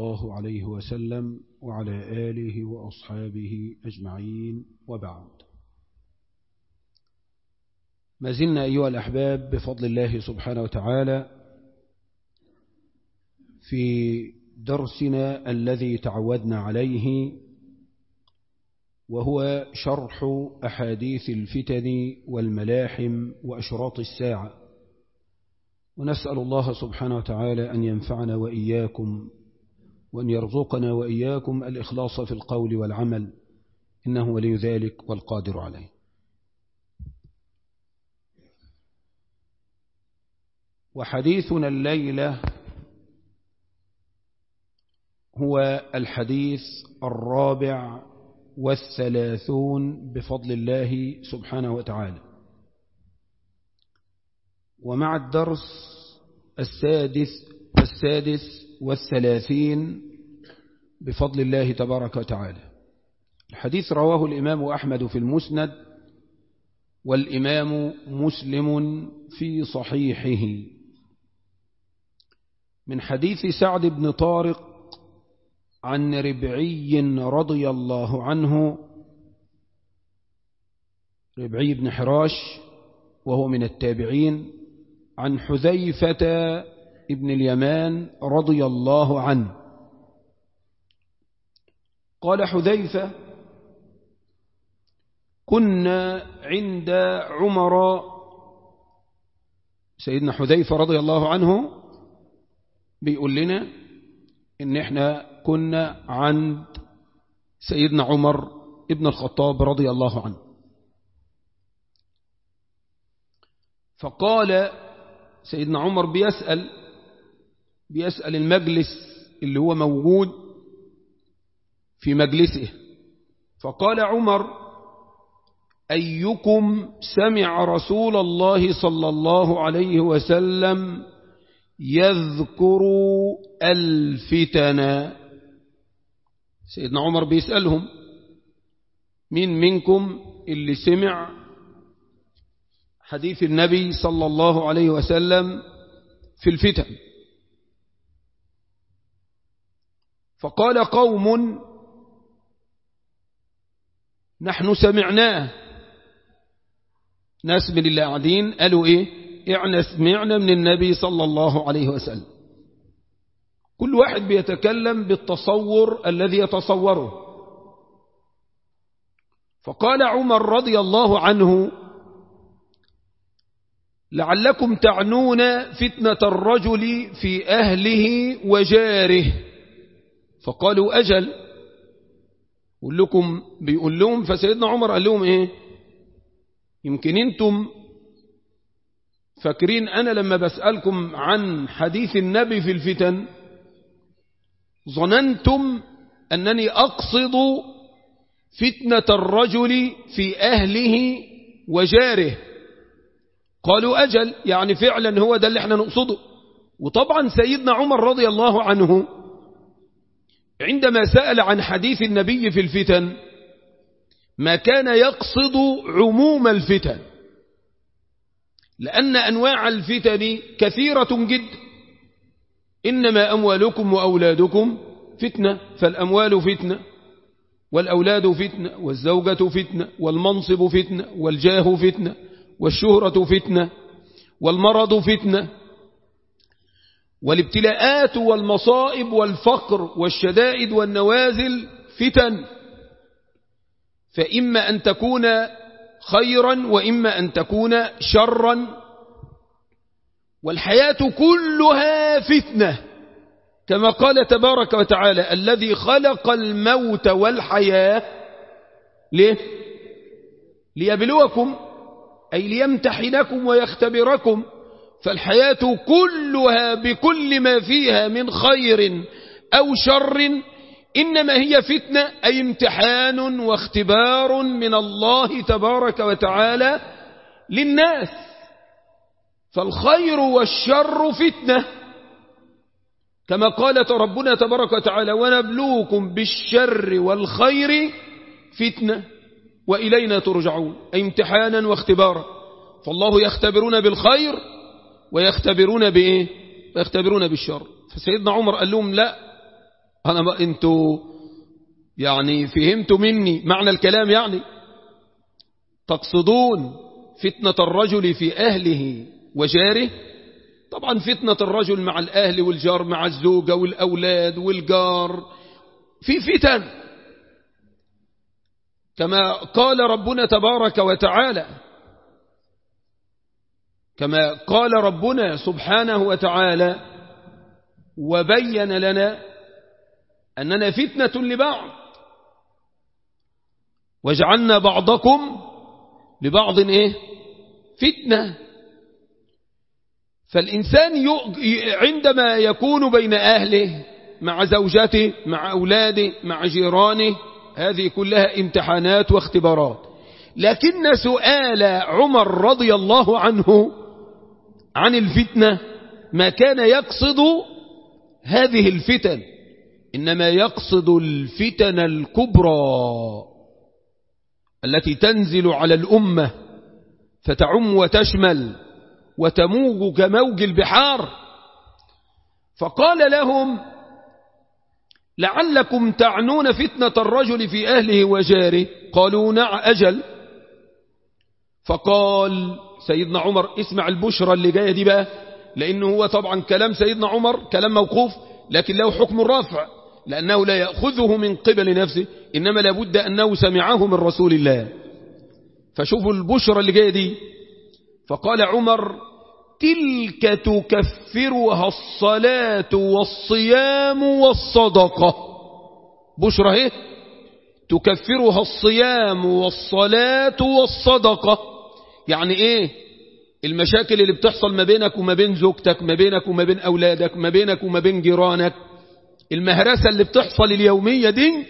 الله عليه وسلم وعلى آله وأصحابه أجمعين وبعد ما زلنا أيها الأحباب بفضل الله سبحانه وتعالى في درسنا الذي تعودنا عليه وهو شرح أحاديث الفتن والملاحم وأشراط الساعة ونسأل الله سبحانه وتعالى أن ينفعنا وإياكم وأن يرزقنا وإياكم الإخلاص في القول والعمل إنه ولي ذلك والقادر عليه وحديثنا الليلة هو الحديث الرابع والثلاثون بفضل الله سبحانه وتعالى ومع الدرس السادس السادس والثلاثين بفضل الله تبارك وتعالى الحديث رواه الإمام أحمد في المسند والإمام مسلم في صحيحه من حديث سعد بن طارق عن ربعي رضي الله عنه ربعي بن حراش وهو من التابعين عن حذيفة ابن اليمان رضي الله عنه قال حذيفة كنا عند عمر سيدنا حذيفة رضي الله عنه بيقول لنا ان احنا كنا عند سيدنا عمر ابن الخطاب رضي الله عنه فقال سيدنا عمر بيسأل بيسأل المجلس اللي هو موجود في مجلسه فقال عمر أيكم سمع رسول الله صلى الله عليه وسلم يذكر الفتن سيدنا عمر بيسألهم مين منكم اللي سمع حديث النبي صلى الله عليه وسلم في الفتن فقال قوم نحن سمعناه ناس من اللي قاعدين قالوا ايه اعنا سمعنا من النبي صلى الله عليه وسلم كل واحد بيتكلم بالتصور الذي يتصوره فقال عمر رضي الله عنه لعلكم تعنون فتنة الرجل في أهله وجاره فقالوا أجل يقول لكم بيقول لهم فسيدنا عمر قال لهم إيه يمكن أنتم فاكرين أنا لما بسألكم عن حديث النبي في الفتن ظننتم أنني أقصد فتنة الرجل في أهله وجاره قالوا أجل يعني فعلا هو ده اللي احنا نقصده وطبعا سيدنا عمر رضي الله عنه عندما سأل عن حديث النبي في الفتن ما كان يقصد عموم الفتن لأن أنواع الفتن كثيرة جدا إنما أموالكم وأولادكم فتنة فالأموال فتنة والأولاد فتنة والزوجة فتنة والمنصب فتنة والجاه فتنة والشهرة فتنة والمرض فتنة والابتلاءات والمصائب والفقر والشدائد والنوازل فتن فإما أن تكون خيرا وإما أن تكون شرا والحياة كلها فتنة كما قال تبارك وتعالى الذي خلق الموت والحياة ليه؟ ليبلوكم أي ليمتحنكم ويختبركم فالحياة كلها بكل ما فيها من خير أو شر إنما هي فتنة أي امتحان واختبار من الله تبارك وتعالى للناس فالخير والشر فتنة كما قالت ربنا تبارك وتعالى ونبلوكم بالشر والخير فتنة وإلينا ترجعون أي امتحانا واختبارا فالله يختبرون بالخير ويختبرون بإيه ويختبرون بالشر فسيدنا عمر قال لهم لا أنا ما أنتوا يعني فهمتوا مني معنى الكلام يعني تقصدون فتنة الرجل في أهله وجاره طبعا فتنة الرجل مع الأهل والجار مع الزوجة والأولاد والجار في فتن كما قال ربنا تبارك وتعالى كما قال ربنا سبحانه وتعالى وبين لنا أننا فتنة لبعض وجعلنا بعضكم لبعض إيه فتنة فالإنسان عندما يكون بين أهله مع زوجته مع أولاده مع جيرانه هذه كلها امتحانات واختبارات لكن سؤال عمر رضي الله عنه عن الفتنة ما كان يقصد هذه الفتن إنما يقصد الفتن الكبرى التي تنزل على الأمة فتعم وتشمل وتموج كموج البحار فقال لهم لعلكم تعنون فتنة الرجل في أهله وجاره قالوا نع أجل فقال سيدنا عمر اسمع البشرى اللي جاية دي بقى لأنه هو طبعا كلام سيدنا عمر كلام موقوف لكن له حكم الرفع لأنه لا يأخذه من قبل نفسه إنما لابد أنه سمعه من رسول الله فشوفوا البشرى اللي جاية دي فقال عمر تلك تكفرها الصلاة والصيام والصدقة بشرى ايه تكفرها الصيام والصلاة والصدقة يعني ايه المشاكل اللي بتحصل ما بينك وما بين زوجتك ما بينك وما بين أولادك ما بينك وما بين جيرانك المهرسة اللي بتحصل اليومية دي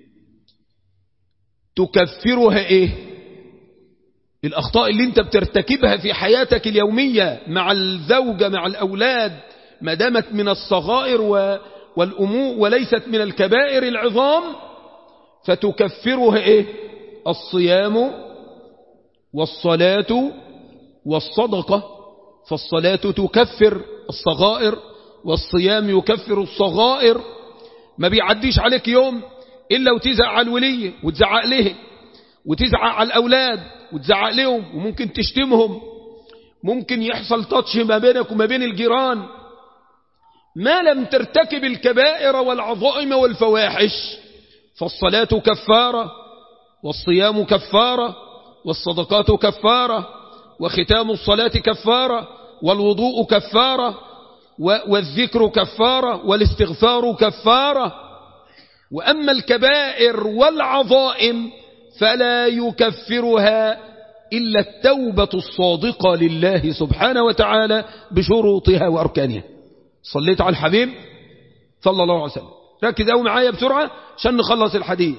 تكفرها ايه الأخطاء اللي انت بترتكبها في حياتك اليومية مع الزوجة مع الأولاد ما دامت من الصغائر والأمور وليست من الكبائر العظام فتكفرها ايه الصيام والصلاة والصدقة فالصلاة تكفر الصغائر والصيام يكفر الصغائر ما بيعديش عليك يوم إلا وتزعق على الولية وتزعق له وتزعق على الأولاد وتزعق لهم وممكن تشتمهم ممكن يحصل تاتش ما بينك وما بين الجيران ما لم ترتكب الكبائر والعظائم والفواحش فالصلاة كفارة والصيام كفارة والصدقات كفارة وختام الصلاة كفارة والوضوء كفارة والذكر كفارة والاستغفار كفارة وأما الكبائر والعظائم فلا يكفرها إلا التوبة الصادقة لله سبحانه وتعالى بشروطها وأركانها صليت على الحبيب صلى الله عليه وسلم ركز أو معايا بسرعة عشان نخلص الحديث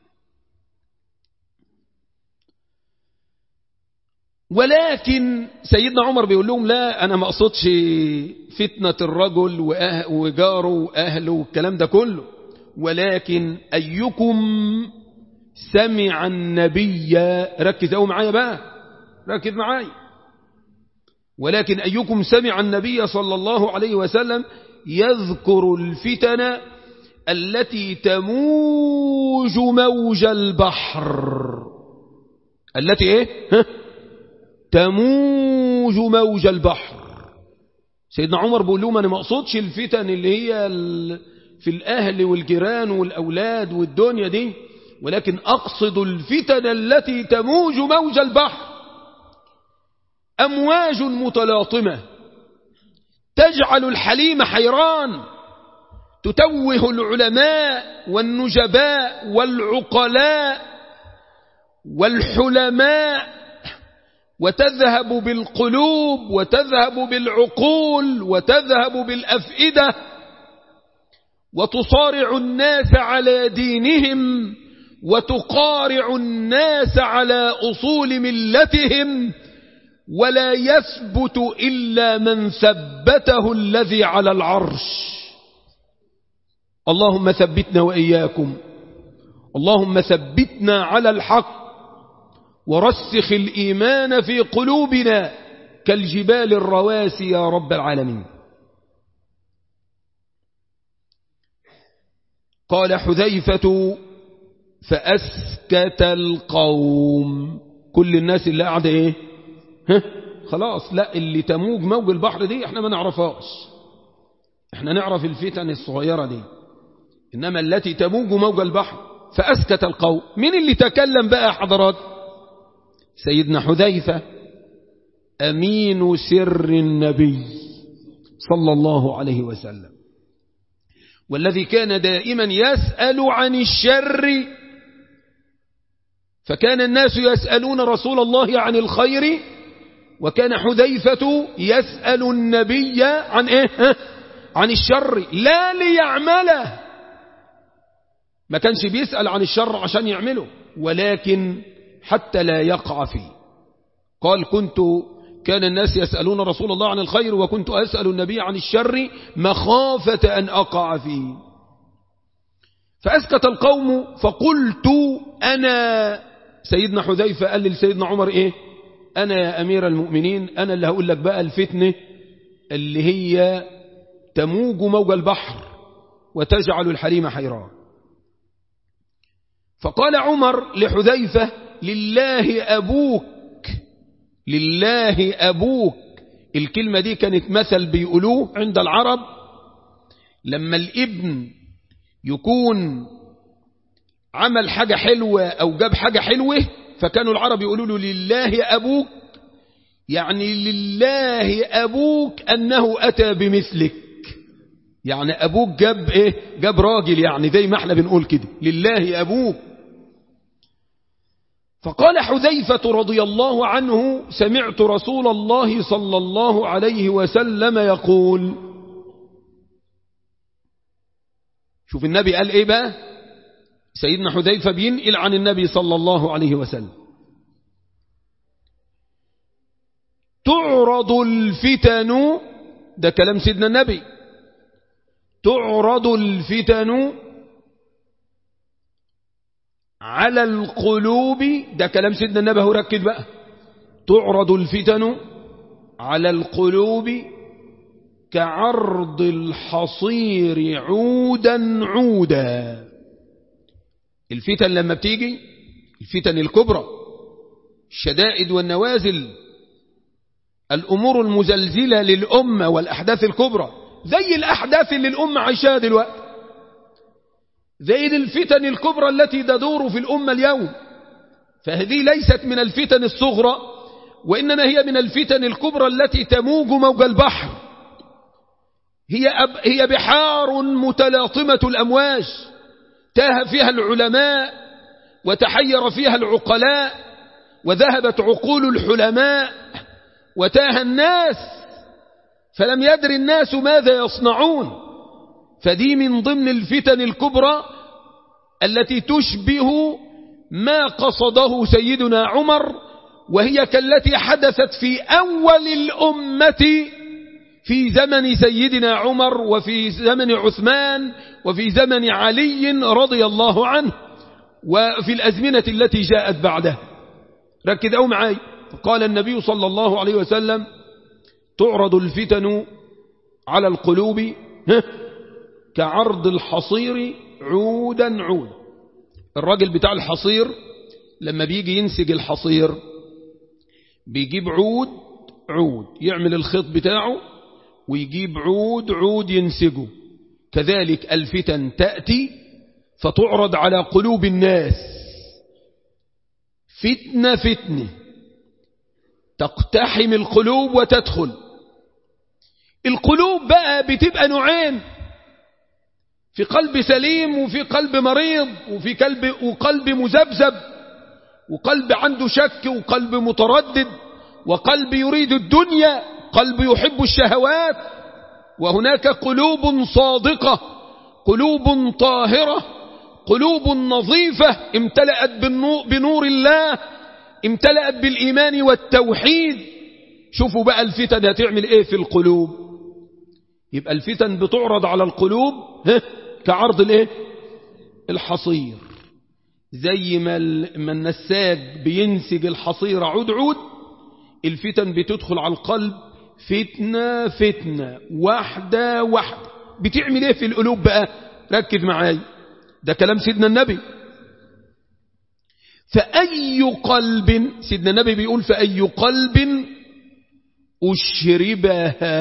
ولكن سيدنا عمر بيقول لهم لا أنا ما أقصدش فتنة الرجل وجاره وأهله والكلام ده كله ولكن أيكم سمع النبي ركز أو معايا بقى ركز معايا ولكن أيكم سمع النبي صلى الله عليه وسلم يذكر الفتن التي تموج موج البحر التي ايه ها؟ تموج موج البحر سيدنا عمر بيقول لهم انا ما اقصدش الفتن اللي هي في الاهل والجيران والاولاد والدنيا دي ولكن اقصد الفتن التي تموج موج البحر امواج متلاطمه تجعل الحليم حيران تتوه العلماء والنجباء والعقلاء والحلماء وتذهب بالقلوب وتذهب بالعقول وتذهب بالأفئدة وتصارع الناس على دينهم وتقارع الناس على أصول ملتهم ولا يثبت إلا من ثبته الذي على العرش اللهم ثبتنا وإياكم اللهم ثبتنا على الحق ورسخ الإيمان في قلوبنا كالجبال الرواسي يا رب العالمين قال حذيفة فأسكت القوم كل الناس اللي قاعدة ايه ها خلاص لا اللي تموج موج البحر دي احنا ما نعرفهاش احنا نعرف الفتن الصغيرة دي إنما التي تموج موج البحر فأسكت القوم من اللي تكلم بقى حضرات سيدنا حذيفة أمين سر النبي صلى الله عليه وسلم والذي كان دائما يسأل عن الشر فكان الناس يسألون رسول الله عن الخير وكان حذيفة يسأل النبي عن إيه؟ عن الشر لا ليعمله ما كانش بيسأل عن الشر عشان يعمله ولكن حتى لا يقع فيه قال كنت كان الناس يسألون رسول الله عن الخير وكنت أسأل النبي عن الشر مخافة أن أقع فيه فأسكت القوم فقلت أنا سيدنا حذيفة قال لسيدنا عمر إيه أنا يا أمير المؤمنين أنا اللي هقول لك بقى الفتنة اللي هي تموج موج البحر وتجعل الحريم حيران فقال عمر لحذيفة لله أبوك لله أبوك الكلمة دي كانت مثل بيقولوه عند العرب لما الابن يكون عمل حاجة حلوة أو جاب حاجة حلوة فكانوا العرب يقولوا له لله أبوك يعني لله أبوك أنه أتى بمثلك يعني أبوك جاب إيه جاب راجل يعني زي ما احنا بنقول كده لله أبوك فقال حذيفة رضي الله عنه سمعت رسول الله صلى الله عليه وسلم يقول شوف النبي قال ايه بقى سيدنا حذيفة بينقل عن النبي صلى الله عليه وسلم تعرض الفتن ده كلام سيدنا النبي تعرض الفتن على القلوب ده كلام سيدنا النبي هو ركز بقى تعرض الفتن على القلوب كعرض الحصير عودا عودا الفتن لما بتيجي الفتن الكبرى الشدائد والنوازل الأمور المزلزلة للأمة والأحداث الكبرى زي الأحداث اللي الأمة عايشاها دلوقتي زي الفتن الكبرى التي تدور في الأمة اليوم فهذه ليست من الفتن الصغرى وإنما هي من الفتن الكبرى التي تموج موج البحر هي, أب هي بحار متلاطمة الأمواج تاه فيها العلماء وتحير فيها العقلاء وذهبت عقول الحلماء وتاه الناس فلم يدر الناس ماذا يصنعون فدي من ضمن الفتن الكبرى التي تشبه ما قصده سيدنا عمر وهي كالتي حدثت في أول الأمة في زمن سيدنا عمر وفي زمن عثمان وفي زمن علي رضي الله عنه وفي الأزمنة التي جاءت بعده ركز أو معي قال النبي صلى الله عليه وسلم تعرض الفتن على القلوب كعرض الحصير عودا عود الراجل بتاع الحصير لما بيجي ينسج الحصير بيجيب عود عود يعمل الخيط بتاعه ويجيب عود عود ينسجه كذلك الفتن تأتي فتعرض على قلوب الناس فتنة فتنة تقتحم القلوب وتدخل القلوب بقى بتبقى نوعين في قلب سليم وفي قلب مريض وفي قلب وقلب مذبذب وقلب عنده شك وقلب متردد وقلب يريد الدنيا قلب يحب الشهوات وهناك قلوب صادقة قلوب طاهرة قلوب نظيفة امتلأت بنور الله امتلأت بالإيمان والتوحيد شوفوا بقى الفتن هتعمل ايه في القلوب يبقى الفتن بتعرض على القلوب كعرض الايه الحصير زي ما ما النساج بينسج الحصير عود عود الفتن بتدخل على القلب فتنة فتنة واحدة واحدة بتعمل ايه في القلوب بقى ركز معاي ده كلام سيدنا النبي فأي قلب سيدنا النبي بيقول فأي قلب أشربها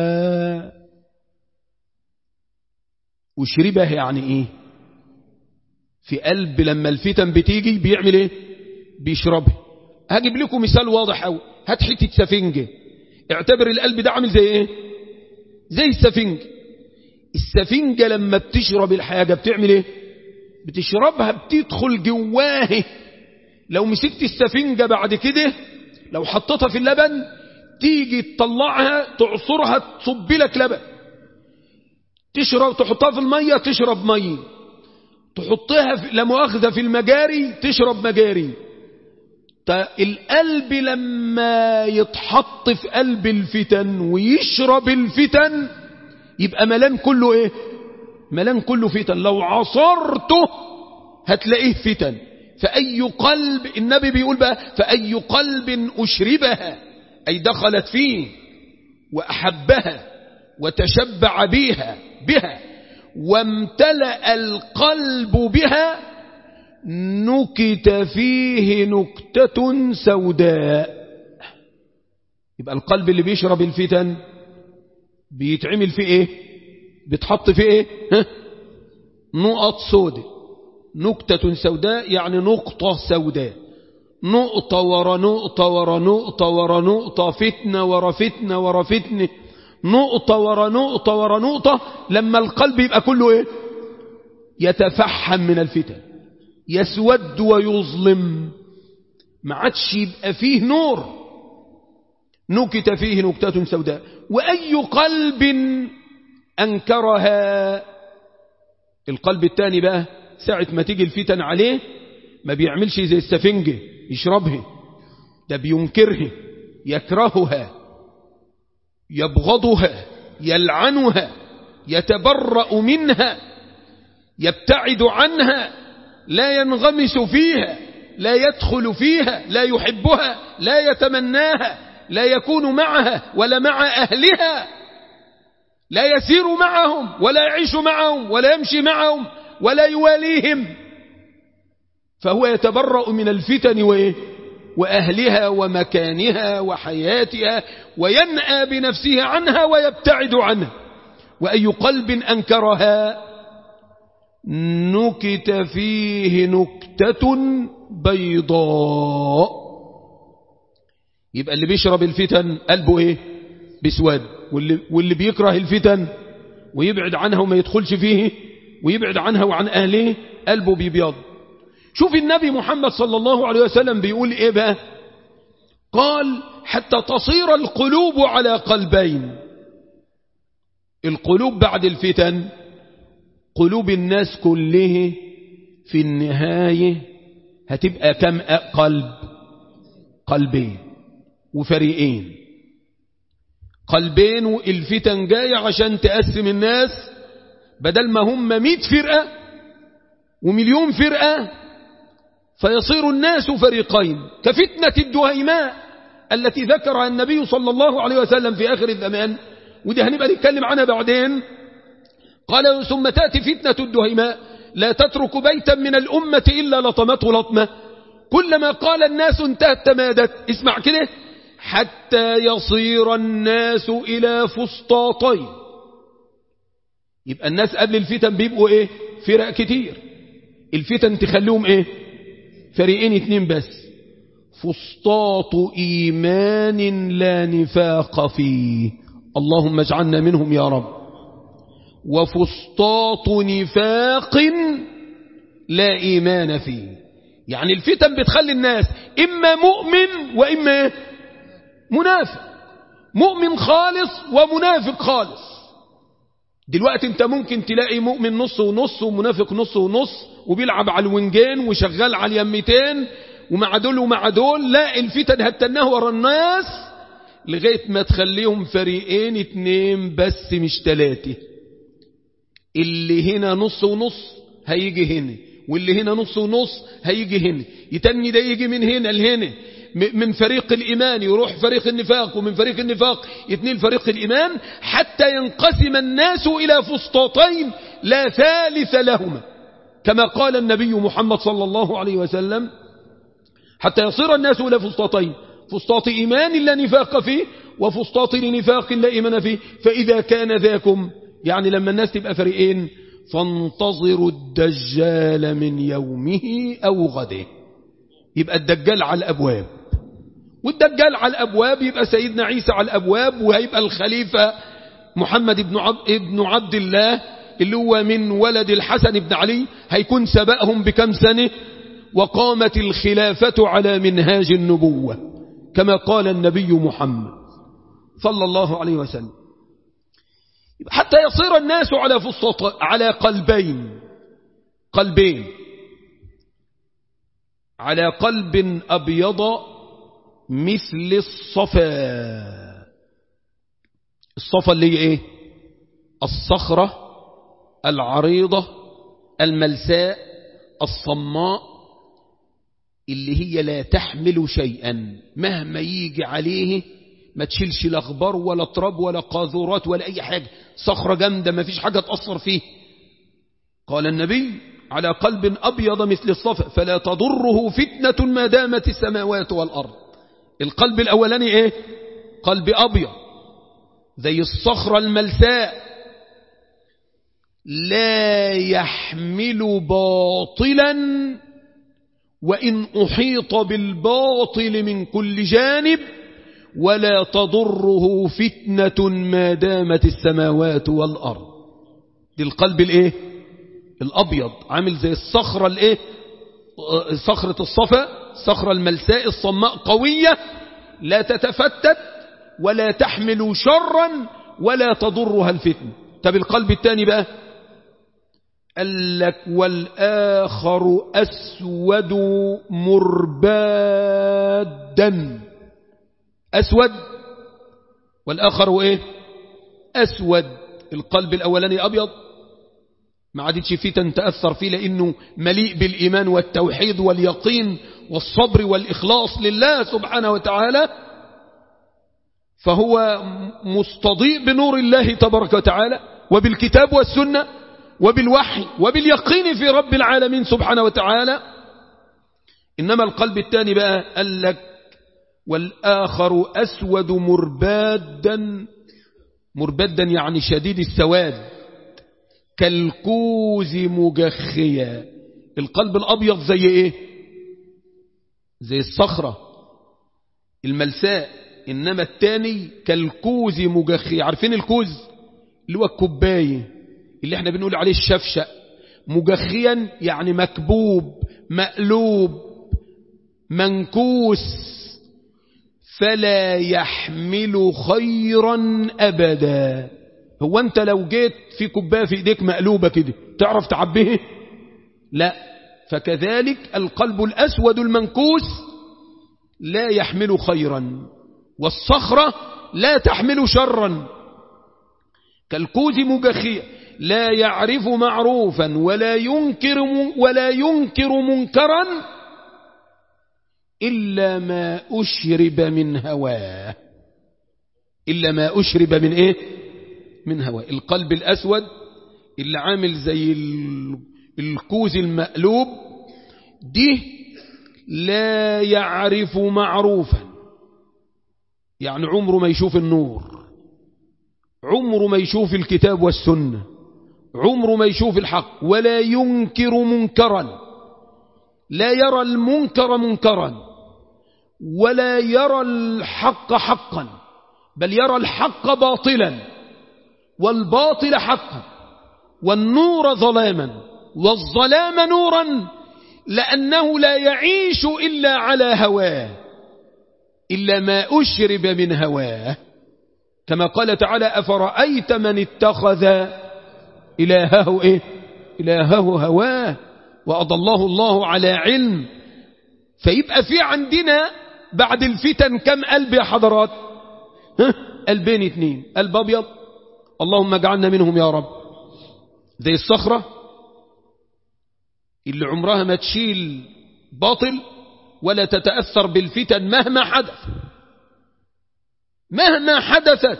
أشربها يعني إيه في قلب لما الفتن بتيجي بيعمل إيه بيشربها هجيب لكم مثال واضح أوي هات حتة سفنجة اعتبر القلب ده عامل زي إيه زي السفنجة السفنجة لما بتشرب الحاجة بتعمل إيه بتشربها بتدخل جواه لو مسكت السفنجة بعد كده لو حطيتها في اللبن تيجي تطلعها تعصرها تصب لك لبن تشرب تحطها في المية تشرب مية تحطها في لمؤاخذة في المجاري تشرب مجاري القلب لما يتحط في قلب الفتن ويشرب الفتن يبقى ملان كله ايه ملان كله فتن لو عصرته هتلاقيه فتن فأي قلب النبي بيقول بقى فأي قلب أشربها أي دخلت فيه وأحبها وتشبع بها بها وامتلأ القلب بها نكت فيه نكتة سوداء يبقى القلب اللي بيشرب الفتن بيتعمل فيه ايه بيتحط فيه ايه ها؟ نقط سوداء نكتة سوداء يعني نقطة سوداء نقطة ورا نقطة ورا نقطة ورا نقطة فتنة ورا فتنة ورا فتنة نقطة ورا نقطة ورا نقطة لما القلب يبقى كله ايه يتفحم من الفتن يسود ويظلم ما عادش يبقى فيه نور نكت فيه نكتة سوداء وأي قلب أنكرها القلب الثاني بقى ساعة ما تيجي الفتن عليه ما بيعملش زي السفنجة يشربها ده بينكرها يكرهها يبغضها يلعنها يتبرأ منها يبتعد عنها لا ينغمس فيها لا يدخل فيها لا يحبها لا يتمناها لا يكون معها ولا مع أهلها لا يسير معهم ولا يعيش معهم ولا يمشي معهم ولا يواليهم فهو يتبرأ من الفتن وإيه؟ وأهلها ومكانها وحياتها وينأى بنفسه عنها ويبتعد عنها وأي قلب أنكرها نكت فيه نكتة بيضاء يبقى اللي بيشرب الفتن قلبه ايه بسواد واللي, واللي بيكره الفتن ويبعد عنها وما يدخلش فيه ويبعد عنها وعن أهله قلبه بيبيض شوف النبي محمد صلى الله عليه وسلم بيقول ايه بقى قال حتى تصير القلوب على قلبين القلوب بعد الفتن قلوب الناس كله في النهاية هتبقى كم قلب قلبين وفريقين قلبين والفتن جاية عشان تقسم الناس بدل ما هم مئة فرقة ومليون فرقة فيصير الناس فريقين كفتنة الدهيماء التي ذكرها النبي صلى الله عليه وسلم في آخر الزمان ودي هنبقى نتكلم عنها بعدين قال ثم تأتي فتنة الدهيماء لا تترك بيتا من الأمة إلا لطمته لطمة كلما قال الناس انتهت تمادت اسمع كده حتى يصير الناس إلى فسطاطين يبقى الناس قبل الفتن بيبقوا ايه فرق كتير الفتن تخليهم ايه فريقين اتنين بس فسطاط إيمان لا نفاق فيه اللهم اجعلنا منهم يا رب وفسطاط نفاق لا إيمان فيه يعني الفتن بتخلي الناس إما مؤمن وإما منافق مؤمن خالص ومنافق خالص دلوقتي انت ممكن تلاقي مؤمن نص ونص ومنافق نص ونص وبيلعب على الوينجين وشغال على اليمتين ومع دول ومع دول لا الفتن هتناه ورا الناس لغاية ما تخليهم فريقين اتنين بس مش تلاتة اللي هنا نص ونص هيجي هنا واللي هنا نص ونص هيجي هنا يتني ده يجي من هنا لهنا من فريق الإيمان يروح فريق النفاق ومن فريق النفاق يتنين فريق الإيمان حتى ينقسم الناس إلى فسطاطين لا ثالث لهما كما قال النبي محمد صلى الله عليه وسلم حتى يصير الناس إلى فسطاطين فسطاط إيمان لا نفاق فيه وفسطاط لنفاق لا إيمان فيه فإذا كان ذاكم يعني لما الناس تبقى فريقين فانتظروا الدجال من يومه أو غده يبقى الدجال على الأبواب والدجال على الأبواب يبقى سيدنا عيسى على الأبواب وهيبقى الخليفة محمد بن عبد, ابن عبد الله اللي هو من ولد الحسن بن علي هيكون سبقهم بكم سنة وقامت الخلافة على منهاج النبوة كما قال النبي محمد صلى الله عليه وسلم حتى يصير الناس على فسطة على قلبين قلبين على قلب أبيض مثل الصفا الصفا اللي هي ايه الصخرة العريضة الملساء الصماء اللي هي لا تحمل شيئا مهما يجي عليه ما تشيلش لا غبار ولا تراب ولا قاذورات ولا أي حاجة صخرة جامدة ما فيش حاجة تأثر فيه قال النبي على قلب أبيض مثل الصفا فلا تضره فتنة ما دامت السماوات والأرض القلب الأولاني إيه قلب أبيض زي الصخرة الملساء لا يحمل باطلا وإن أحيط بالباطل من كل جانب ولا تضره فتنة ما دامت السماوات والأرض دي القلب الايه الأبيض عامل زي الصخرة الايه صخرة الصفا صخرة الملساء الصماء قوية لا تتفتت ولا تحمل شرا ولا تضرها الفتنة طب القلب الثاني بقى قال لك والآخر أسود مربادا أسود والآخر إيه أسود القلب الأولاني أبيض ما عادتش فتن تأثر فيه لأنه مليء بالإيمان والتوحيد واليقين والصبر والإخلاص لله سبحانه وتعالى فهو مستضيء بنور الله تبارك وتعالى وبالكتاب والسنة وبالوحي وباليقين في رب العالمين سبحانه وتعالى إنما القلب الثاني بقى قال لك والآخر أسود مربادا مربادا يعني شديد السواد كالكوز مجخيا القلب الأبيض زي إيه زي الصخرة الملساء إنما الثاني كالكوز مجخيا عارفين الكوز اللي هو الكوبايه اللي احنا بنقول عليه الشفشق مجخيا يعني مكبوب مقلوب منكوس فلا يحمل خيرا أبدا هو أنت لو جيت في كوباية في إيديك مقلوبة كده تعرف تعبيه لا فكذلك القلب الأسود المنكوس لا يحمل خيرا والصخرة لا تحمل شرا كالكوز مجخية لا يعرف معروفا ولا ينكر ولا ينكر منكرا إلا ما أشرب من هواه إلا ما أشرب من إيه من هواه القلب الأسود اللي عامل زي الكوز المقلوب دي لا يعرف معروفا يعني عمره ما يشوف النور عمره ما يشوف الكتاب والسنة عمره ما يشوف الحق ولا ينكر منكرا لا يرى المنكر منكرا ولا يرى الحق حقا بل يرى الحق باطلا والباطل حقا والنور ظلاما والظلام نورا لأنه لا يعيش إلا على هواه إلا ما أشرب من هواه كما قال تعالى أفرأيت من اتخذ إلهه إيه إلهه هواه وأضله الله على علم فيبقى في عندنا بعد الفتن كم قلب يا حضرات ها؟ قلبين اتنين قلب أبيض اللهم اجعلنا منهم يا رب زي الصخرة اللي عمرها ما تشيل باطل ولا تتأثر بالفتن مهما حدث مهما حدثت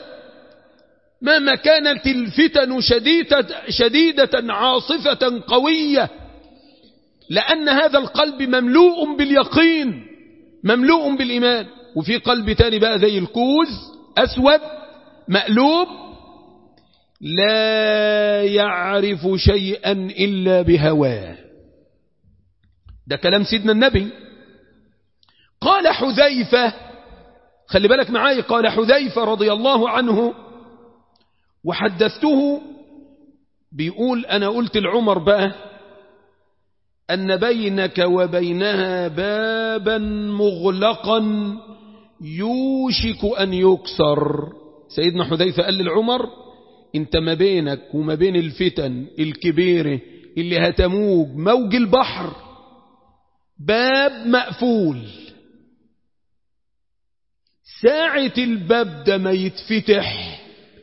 مهما كانت الفتن شديدة, شديدة عاصفة قوية لأن هذا القلب مملوء باليقين مملوء بالإيمان وفي قلب تاني بقى زي الكوز أسود مقلوب لا يعرف شيئا إلا بهواه ده كلام سيدنا النبي قال حذيفة خلي بالك معاي قال حذيفة رضي الله عنه وحدثته بيقول أنا قلت لعمر بقى أن بينك وبينها بابا مغلقا يوشك أن يكسر سيدنا حذيفة قال للعمر انت ما بينك وما بين الفتن الكبيرة اللي هتموج موج البحر باب مقفول ساعة الباب ده ما يتفتح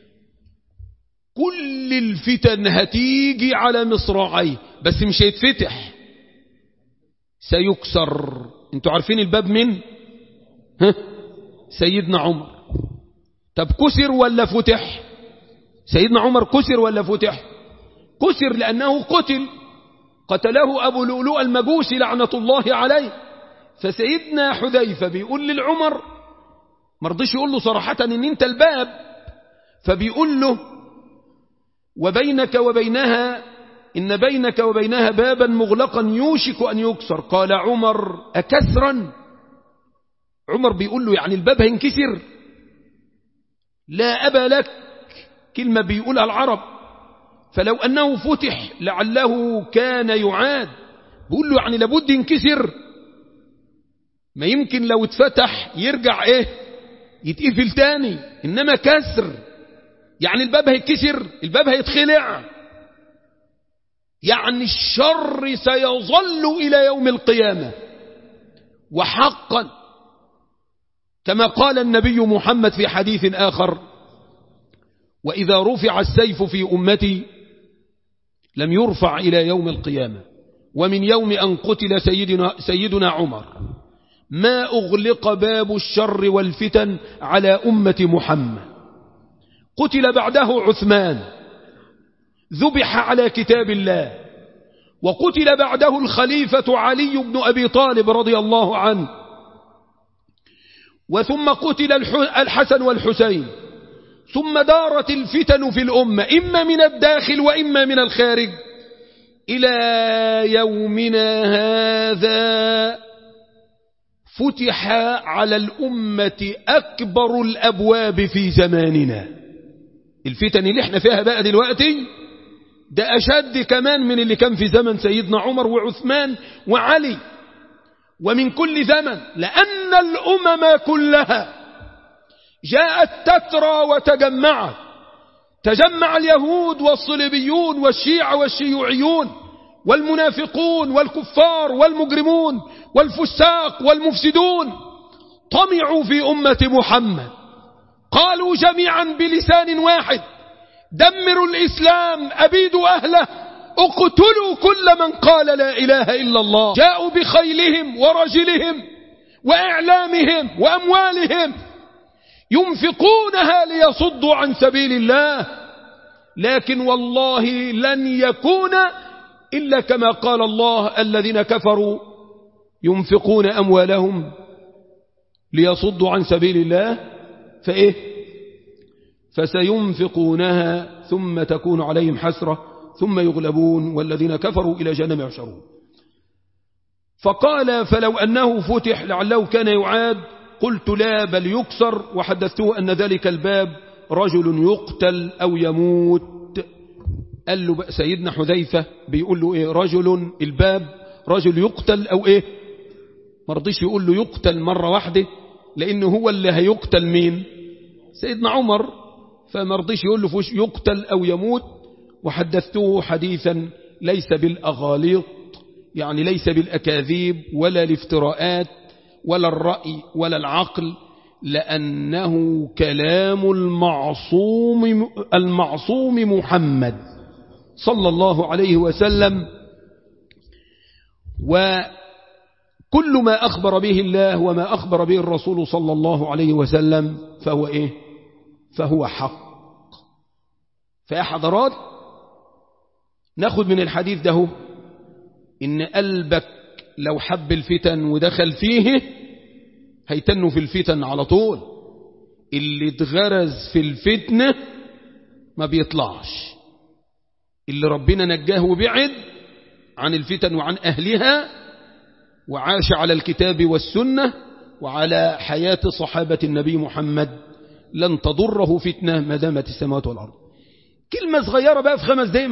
كل الفتن هتيجي على مصراعيه بس مش هيتفتح سيكسر انتوا عارفين الباب من ها؟ سيدنا عمر طب كسر ولا فتح سيدنا عمر كسر ولا فتح كسر لأنه قتل قتله أبو لؤلؤ المجوسي لعنة الله عليه فسيدنا حذيفة بيقول للعمر مرضيش يقول له صراحة ان انت الباب فبيقول له وبينك وبينها إن بينك وبينها بابا مغلقا يوشك أن يكسر قال عمر أكسرا عمر بيقول له يعني الباب هينكسر لا أبا لك كلمة بيقولها العرب فلو أنه فتح لعله كان يعاد بيقول له يعني لابد ينكسر ما يمكن لو اتفتح يرجع ايه يتقفل تاني إنما كسر يعني الباب هيتكسر الباب هيتخلع يعني الشر سيظل إلى يوم القيامة وحقا كما قال النبي محمد في حديث آخر وإذا رفع السيف في أمتي لم يرفع إلى يوم القيامة ومن يوم أن قتل سيدنا, سيدنا عمر ما أغلق باب الشر والفتن على أمة محمد قتل بعده عثمان ذبح على كتاب الله وقتل بعده الخليفة علي بن أبي طالب رضي الله عنه وثم قتل الحسن والحسين ثم دارت الفتن في الأمة إما من الداخل وإما من الخارج إلى يومنا هذا فتح على الأمة أكبر الأبواب في زماننا الفتن اللي احنا فيها بقى دلوقتي ده أشد كمان من اللي كان في زمن سيدنا عمر وعثمان وعلي ومن كل زمن لأن الأمم كلها جاءت تترى وتجمعت تجمع اليهود والصليبيون والشيعة والشيوعيون والمنافقون والكفار والمجرمون والفساق والمفسدون طمعوا في أمة محمد قالوا جميعا بلسان واحد دمروا الإسلام أبيدوا أهله اقتلوا كل من قال لا إله إلا الله جاءوا بخيلهم ورجلهم وإعلامهم وأموالهم ينفقونها ليصدوا عن سبيل الله لكن والله لن يكون إلا كما قال الله الذين كفروا ينفقون أموالهم ليصدوا عن سبيل الله فإيه فسينفقونها ثم تكون عليهم حسرة ثم يغلبون والذين كفروا إلى جهنم يحشرون فقال فلو أنه فتح لعله كان يعاد قلت لا بل يكسر وحدثته أن ذلك الباب رجل يقتل أو يموت قال له سيدنا حذيفة بيقول له إيه رجل الباب رجل يقتل أو إيه مرضيش يقول له يقتل مرة واحدة لأنه هو اللي هيقتل مين سيدنا عمر فمرضيش يقول له فوش يقتل أو يموت وحدثته حديثا ليس بالأغاليط يعني ليس بالأكاذيب ولا الافتراءات ولا الرأي ولا العقل لأنه كلام المعصوم المعصوم محمد صلى الله عليه وسلم وكل ما أخبر به الله وما أخبر به الرسول صلى الله عليه وسلم فهو إيه فهو حق فيا حضرات ناخد من الحديث ده إن قلبك لو حب الفتن ودخل فيه هيتنوا في الفتن على طول اللي اتغرز في الفتنة ما بيطلعش اللي ربنا نجاه وبعد عن الفتن وعن أهلها وعاش على الكتاب والسنة وعلى حياة صحابة النبي محمد لن تضره فتنة ما دامت السماوات والأرض كلمة صغيرة بقى في خمس دقائق